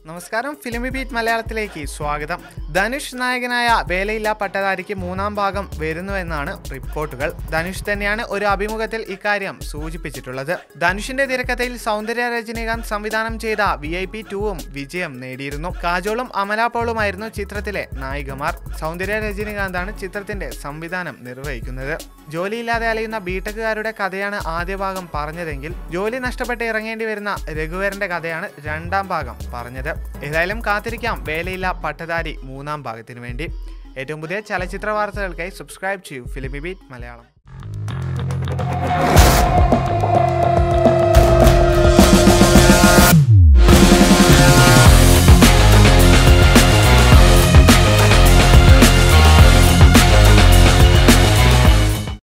നമസ്കാരം ഫിലിമി ബീറ്റ് മലയാളത്തിലേക്ക് സ്വാഗതം ധനുഷ് നായകനായ വേലയില്ല പട്ടധാരിക്ക് മൂന്നാം ഭാഗം വരുന്നുവെന്നാണ് റിപ്പോർട്ടുകൾ ധനുഷ് തന്നെയാണ് ഒരു അഭിമുഖത്തിൽ ഇക്കാര്യം സൂചിപ്പിച്ചിട്ടുള്ളത് ധനുഷിന്റെ തിരക്കഥയിൽ സൗന്ദര്യ രജനീകാന്ത് സംവിധാനം ചെയ്ത വി ഐ പി ടൂവും വിജയം നേടിയിരുന്നു കാജോളും അമല പോളുമായിരുന്നു ചിത്രത്തിലെ നായികമാർ സൗന്ദര്യ രജനീകാന്താണ് ചിത്രത്തിന്റെ സംവിധാനം നിർവഹിക്കുന്നത് ജോലിയില്ലാതെ അലയുന്ന ബിടെക്കുകാരുടെ കഥയാണ് ആദ്യ ഭാഗം പറഞ്ഞതെങ്കിൽ ജോലി നഷ്ടപ്പെട്ട് ഇറങ്ങേണ്ടി വരുന്ന രഘുവരന്റെ കഥയാണ് രണ്ടാം ഭാഗം പറഞ്ഞത് ഏതായാലും കാത്തിരിക്കാം വേലയില്ല പട്ടധാരി മൂന്നാം ഭാഗത്തിന് വേണ്ടി ഏറ്റവും പുതിയ ചലച്ചിത്ര വാർത്തകൾക്കായി സബ്സ്ക്രൈബ് ചെയ്യൂ ഫിലിമി ബീറ്റ് മലയാളം